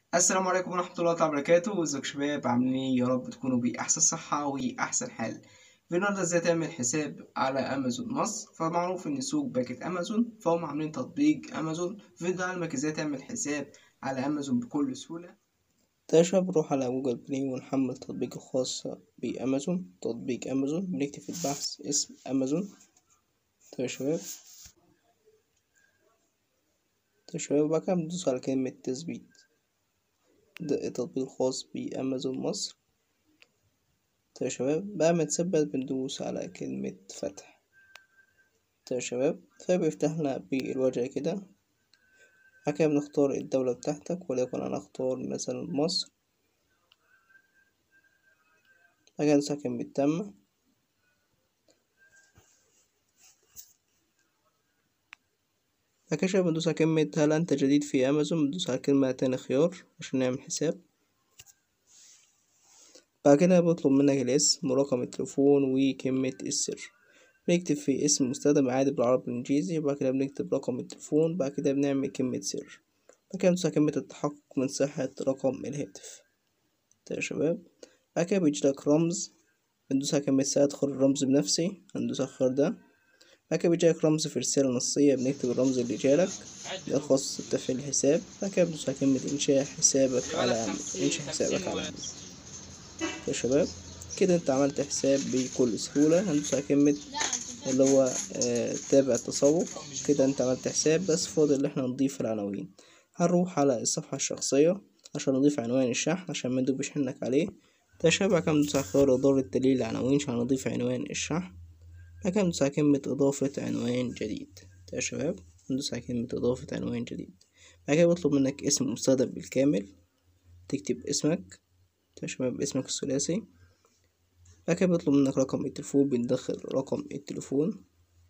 السلام عليكم ورحمة الله تعالى وبركاته ازيكم شباب عاملين ايه يا رب تكونوا بأحسن صحة وأحسن حال في النهاردة ازاي تعمل حساب على أمازون مصر فمعروف إن سوق باكت أمازون فهم عاملين تطبيق أمازون فيديو علمك ازاي تعمل حساب على أمازون بكل سهولة ده شباب بنروح على جوجل بلاي ونحمل تطبيق الخاص بأمازون تطبيق أمازون بنكتب في البحث اسم أمازون ده شباب ده شباب وبعد كده بندوس على كلمة تثبيت ده التطبيق الخاص بأمازون مصر طيب يا شباب بعد ما تثبت بندوس على كلمة فتح طيب يا شباب فبيفتح لنا بالواجهة كده بعد كده بنختار الدولة بتاعتك وليكن أنا أختار مثلا مصر بعد كده ندوس على كلمة تم بعد كده بندوس على كلمة هل أنت جديد في أمازون بندوس على كلمة تاني خيار عشان نعمل حساب بعد كده بطلب منك الاسم ورقم التليفون وكلمة السر بنكتب في اسم المستخدم عادي بالعربي والإنجليزي بعد كده بنكتب رقم التليفون بعد كده بنعمل كلمة سر بعد كده بندوس على كلمة التحقق من صحة رقم الهاتف يا شباب بعد كده بيجيلك رمز بندوس على كلمة سأدخل الرمز بنفسي هندوس على الخيار ده بعد كده بيجيلك رمز في رسالة نصية بنكتب الرمز اللي جالك ده خاص بتفعيل الحساب بعد كده بندوس على كلمة إنشاء حسابك على أمازون إنشاء حسابك على أمازون يا شباب كده انت عملت حساب بكل سهولة هندوس على كلمة اللي هو آه تابع التسوق كده انت عملت حساب بس فاضل ان احنا نضيف العناوين هنروح على الصفحة الشخصية عشان نضيف عنوان الشحن عشان ما ندوبش حنك عليه ده شباب بعد كده ندوس على خيار إدارة تدليل العناوين عشان نضيف عنوان الشحن بعد كده ندوس على كلمة إضافة عنوان جديد يا شباب ندوس على كلمة إضافة عنوان جديد بعد كده بيطلب منك اسم المستخدم بالكامل تكتب اسمك يا شباب اسمك الثلاثي بعد كده بيطلب منك رقم التليفون بندخل رقم التليفون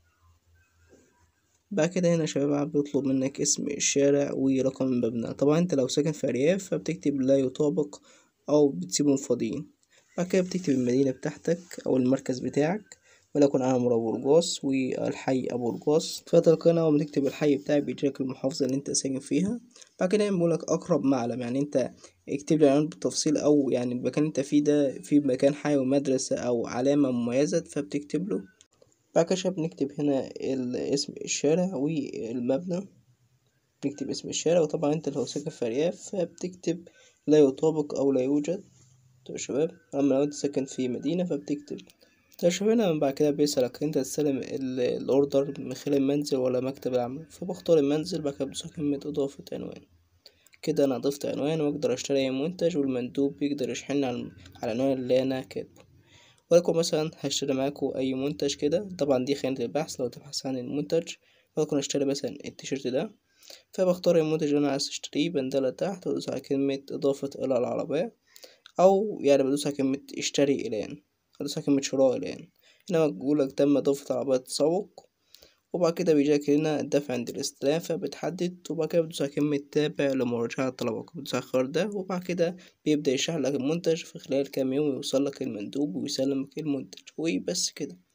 بعد كده هنا يا شباب بيطلب منك اسم الشارع ورقم المبنى طبعا انت لو ساكن في أرياف فبتكتب لا يطابق أو بتسيبهم فاضيين بعد كده بتكتب المدينة بتاعتك أو المركز بتاعك ولكن أنا من أبو رجاص والحي أبو رجاص فتلقينا وما تكتب الحي بتاعك بيجيلك المحافظة اللي أنت ساكن فيها بعد كده بيقولك أقرب معلم يعني أنت اكتب لي العنوان بالتفصيل أو يعني المكان أنت فيه ده في مكان حي ومدرسة أو علامة مميزة فبتكتب له بعد كده بنكتب هنا اسم الشارع والمبنى بنكتب اسم الشارع وطبعا أنت لو ساكن في أرياف فبتكتب لا يطابق أو لا يوجد يا شباب أما لو أنت ساكن في مدينة فبتكتب شوف هنا بعد كده بيسألك انت تستلم الاوردر من خلال المنزل ولا مكتب العمل فبختار المنزل بعد كده بدوس على كلمة اضافة عنوان كده انا ضفت عنوان واقدر اشتري اي منتج والمندوب بيقدر يشحن على العنوان اللي انا كاتبه ولكن مثلا هشتري معاكم اي منتج كده طبعا دي خانة البحث لو تبحث عن المنتج ولكن اشتري مثلا التيشيرت ده فبختار المنتج اللي انا عايز اشتريه بندلة تحت وادوس على كلمة اضافة الى العربية او يعني بدوس على كلمة اشتري الان هدوس على كلمة شراء الآن هنا بيقولك تم إضافة عربية تسوق وبعد كده بيجيلك هنا الدفع عند الاستلام فبتحدد وبعد كده بتدوس على كلمة تابع لمراجعة طلبك بتدوس على الخيار ده وبعد كده بيبدأ يشرح لك المنتج في خلال كام يوم يوصلك المندوب ويسلمك المنتج وبس كده